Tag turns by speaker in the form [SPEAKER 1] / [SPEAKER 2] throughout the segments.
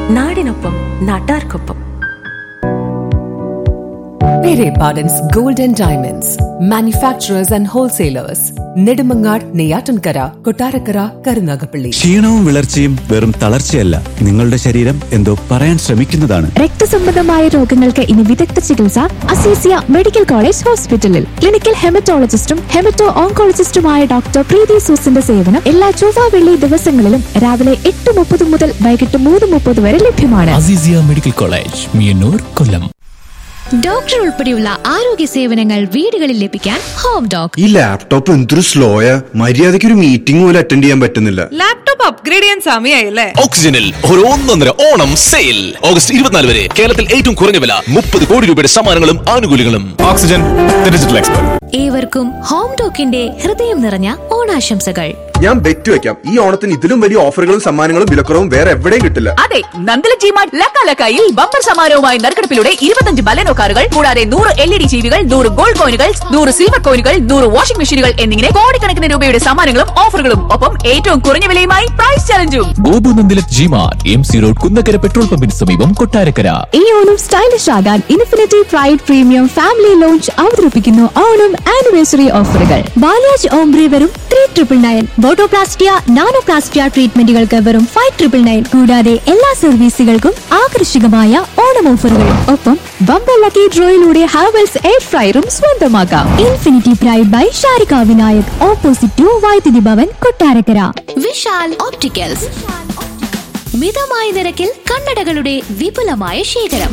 [SPEAKER 1] നാടിനൊപ്പം നാട്ടാർക്കൊപ്പം
[SPEAKER 2] Pere Pardon's Gold and Diamonds, manufacturers and wholesalers, Nedumangad, Neyatankara, Kotarakara, Karunagapalli.
[SPEAKER 3] ക്ഷീണവും വിളർച്ചയും വെറും തളർച്ചയല്ല നിങ്ങളുടെ ശരീരം എന്തോ പറയാൻ ശ്രമിക്കുന്നതാണ്
[SPEAKER 4] രക്തസംബന്ധമായ രോഗങ്ങൾക്ക് ഇനി വിദഗ്ധ ചികിത്സ അസീസിയ മെഡിക്കൽ കോളേജ് ഹോസ്പിറ്റലിൽ ക്ലിനിക്കൽ ഹെമറ്റോളജിസ്റ്റും ഹെമറ്റോ ഓങ്കോളജിസ്റ്റുമായ ഡോക്ടർ പ്രീതി സൂസിന്റെ സേവനം എല്ലാ ചൊവ്വ വെള്ളി ദിവസങ്ങളിലും രാവിലെ എട്ട് മുപ്പത് മുതൽ വൈകിട്ട് മൂന്ന് മുപ്പത് വരെ ലഭ്യമാണ്
[SPEAKER 5] Azeezia medical college Meeyannoor Kollam
[SPEAKER 4] doctor ഉൾപ്പെടെയുള്ള ആരോഗ്യ സേവനങ്ങൾ വീടുകളിൽ ലഭിക്കാൻ ഹോം ഡോക്
[SPEAKER 6] ഈ ലാപ്ടോപ്പ് എന്തൊരു സ്ലോയാ മര്യാദയ്ക്ക് ഒരു മീറ്റിംഗ് പോലും അറ്റൻഡ് ചെയ്യാൻ പറ്റുന്നില്ല
[SPEAKER 7] ലാപ്ടോപ്പ് അപ്ഗ്രേഡ് ചെയ്യാൻ സമയമായില്ലേ
[SPEAKER 8] ഓക്സിജനിൽ ഒരു ഒന്നൊന്നര ഓണം സെയിൽ ഓഗസ്റ്റ് ഇരുപത്തിനാല് വരെ കേരളത്തിൽ ഏറ്റവും കുറഞ്ഞ വില മുപ്പത് കോടി രൂപയുടെ സമ്മാനങ്ങളും ആനുകൂല്യങ്ങളും
[SPEAKER 5] ഓക്സിജൻ ഡിജിറ്റൽ എക്സ്പെർട്ട്
[SPEAKER 4] ഏവർക്കും ഹോം ഡോക്കിന്റെ ഹൃദയം നിറഞ്ഞ ഓണാശംസകൾ
[SPEAKER 6] ഞാൻ ബെറ്റ് വെക്കാം ഈ ഓണത്തിന് ഇതിലും വലിയ ഓഫറുകളും സമ്മാനങ്ങളും വിലക്കുറവും വേറെ എവിടെയും കിട്ടില്ല
[SPEAKER 9] അതെ നന്ദല ജിമാർട്ട് ലക്കാലക്കായിൽ ബമ്പർ സമാരവുമായി നറുക്കെടുപ്പിലൂടെ ഇരുപത്തഞ്ച് ബലനോ കാറുകൾ കൂടാതെ നൂറ് എൽ ഇ ഡി ജീവികൾ നൂറ് ഗോൾഡ് കോയിനുകൾ നൂറ് സിൽവർ കോയിനുകൾ നൂറ് വാഷിംഗ് മെഷീനുകൾ എന്നിങ്ങനെ കോടിക്കണക്കിന് രൂപയുടെ സമ്മാനങ്ങളും ഓഫറുകളും ഒപ്പം ഏറ്റവും കുറഞ്ഞ വിലയുമായി പ്രൈസ് ചലഞ്ചും
[SPEAKER 5] Gopu Nandilath G Mart M C road Kunnakkara petrol പമ്പിന് സമീപം കൊട്ടാരക്കര
[SPEAKER 4] ഈ ഓണം സ്റ്റൈലിഷ് ആകാൻ Infinity Pride premium family lounge അവതരിപ്പിക്കുന്നു ഓണം ആനിവേഴ്സറി ഓഫറുകൾ ബാലാജ് ഓംബ്രി വെറും ത്രീ ട്രിപ്പിൾ നയൻ ബോട്ടോപ്ലാസ്റ്റിയ നാനോപ്ലാസ്റ്റിയ ട്രീറ്റ്മെന്റുകൾക്ക് വെറും ഫൈവ് ട്രിപ്പിൾ നയൻ കൂടാതെ എല്ലാ സർവീസുകൾക്കും ആകർഷകമായ ഓണം ഓഫറുകൾ ഒപ്പം ബമ്പർ ലക്കി ഡ്രോയിലൂടെ ഹാവൽസ് എയർ ഫ്രയറും സ്വന്തമാക്കാം Infinity Pride by Sharika Vinayak opposite to Vaidyuthi Bhavan Kottarakkara Vishal opticals മിതമായ നിരക്കിൽ കണ്ണടകളുടെ വിപുലമായ ശേഖരം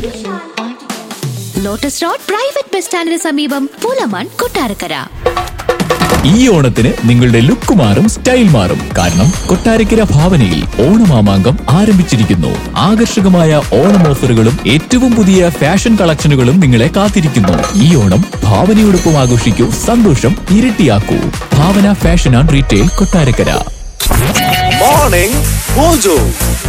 [SPEAKER 4] ലോട്ടസ് റോഡ് പ്രൈവറ്റ് ബസ് സ്റ്റാൻഡിന് സമീപം പുലമൺ കൊട്ടാരക്കര
[SPEAKER 5] ഈ ഓണത്തിന് നിങ്ങളുടെ ലുക്ക് മാറും സ്റ്റൈൽ മാറും കാരണം കൊട്ടാരക്കര ഭാവനയിൽ ഓണമാമാങ്കം ആരംഭിച്ചിരിക്കുന്നു ആകർഷകമായ ഓണം ഓഫറുകളും ഏറ്റവും പുതിയ ഫാഷൻ കളക്ഷനുകളും നിങ്ങളെ കാത്തിരിക്കുന്നു ഈ ഓണം ഭാവനയോടൊപ്പം ആഘോഷിക്കൂ സന്തോഷം ഇരട്ടിയാക്കൂ Bhavana fashion and retail Kottarakkara
[SPEAKER 8] morning mojo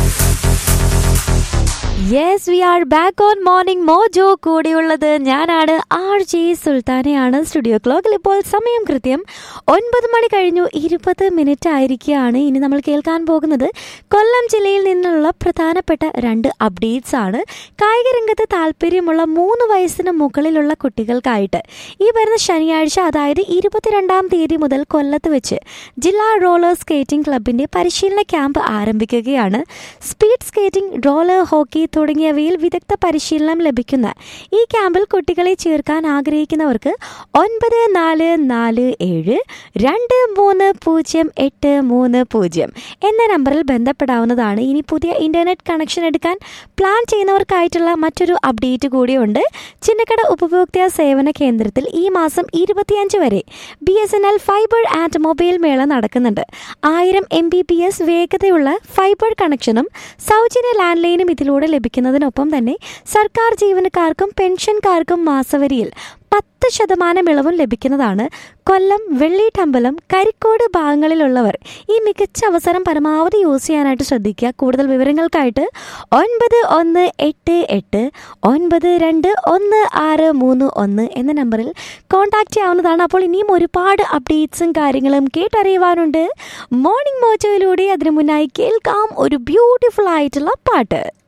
[SPEAKER 4] yes we are back on morning mojo കൂടെയുള്ളത് ഞാനാണ് ആർ ജെ സുൽത്താനയാണ് സ്റ്റുഡിയോ ക്ലോക്കിൽ ഇപ്പോൾ സമയം കൃത്യം ഒൻപത് മണി കഴിഞ്ഞു ഇരുപത് മിനിറ്റ് ആയിരിക്കുകയാണ് ഇനി നമ്മൾ കേൾക്കാൻ പോകുന്നത് കൊല്ലം ജില്ലയിൽ നിന്നുള്ള പ്രധാനപ്പെട്ട രണ്ട് അപ്ഡേറ്റ്സ് ആണ് കായിക രംഗത്ത് താല്പര്യമുള്ള മൂന്ന് വയസ്സിന് മുകളിലുള്ള കുട്ടികൾക്കായിട്ട് ഈ വരുന്ന ശനിയാഴ്ച അതായത് ഇരുപത്തിരണ്ടാം തീയതി മുതൽ കൊല്ലത്ത് വെച്ച് ജില്ലാ റോളർ സ്കേറ്റിംഗ് ക്ലബിന്റെ പരിശീലന ക്യാമ്പ് ആരംഭിക്കുകയാണ് സ്പീഡ് സ്കേറ്റിംഗ് റോളർ ഹോക്കി തുടങ്ങിയവയിൽ വിദഗ്ധ പരിശീലനം ലഭിക്കുന്ന ഈ ക്യാമ്പിൽ കുട്ടികളെ ചേർക്കാൻ ആഗ്രഹിക്കുന്നവർക്ക് ഒൻപത് നാല് നാല് ഏഴ് രണ്ട് മൂന്ന് പൂജ്യം എട്ട് മൂന്ന് പൂജ്യം എന്ന നമ്പറിൽ ബന്ധപ്പെടാവുന്നതാണ് ഇനി പുതിയ ഇൻ്റർനെറ്റ് കണക്ഷൻ എടുക്കാൻ പ്ലാൻ ചെയ്യുന്നവർക്കായിട്ടുള്ള മറ്റൊരു അപ്ഡേറ്റ് കൂടിയുണ്ട് ചിന്നക്കട ഉപഭോക്തൃ സേവന കേന്ദ്രത്തിൽ ഈ മാസം ഇരുപത്തിയഞ്ച് വരെ B S N L fibre and mobile മേള നടക്കുന്നുണ്ട് ആയിരം എം ബി പി എസ് വേഗതയുള്ള ഫൈബർ കണക്ഷനും സൗജന്യ ലാൻഡ് ലൈനും ഇതിലൂടെ ലഭിക്കുന്നതിനൊപ്പം തന്നെ സർക്കാർ ജീവനക്കാർക്കും പെൻഷൻകാർക്കും മാസവരിയിൽ പത്ത് ശതമാനം ഇളവും ലഭിക്കുന്നതാണ് കൊല്ലം വെള്ളീട്ടമ്പലം കരിക്കോട് ഭാഗങ്ങളിലുള്ളവർ ഈ മികച്ച അവസരം പരമാവധി യൂസ് ചെയ്യാനായിട്ട് ശ്രദ്ധിക്കുക കൂടുതൽ വിവരങ്ങൾക്കായിട്ട് ഒൻപത് ഒന്ന് എട്ട് എട്ട് ഒൻപത് രണ്ട് ഒന്ന് ആറ് മൂന്ന് ഒന്ന് എന്ന നമ്പറിൽ കോൺടാക്റ്റ് ചെയ്യാവുന്നതാണ് അപ്പോൾ ഇനിയും ഒരുപാട് അപ്ഡേറ്റ്സും കാര്യങ്ങളും കേട്ടറിയുവാനുണ്ട് മോർണിംഗ് മോജോയിലൂടെ അതിനു മുന്നായി കേൾക്കാം ഒരു ബ്യൂട്ടിഫുൾ ആയിട്ടുള്ള പാട്ട്